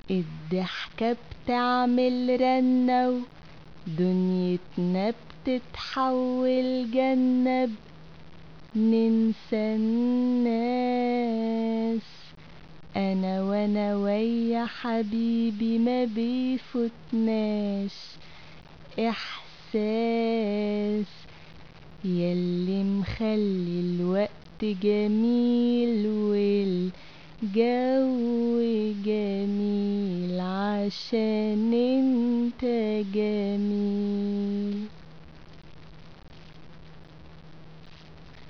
الضحكة بتعمل رنة ودنيتنا بتتحول جنة ننسى الناس انا وانا ويا حبيبي ما بيفوتناش احساس ياللي مخلي الوقت جميل والجو جميل عشان انت جميل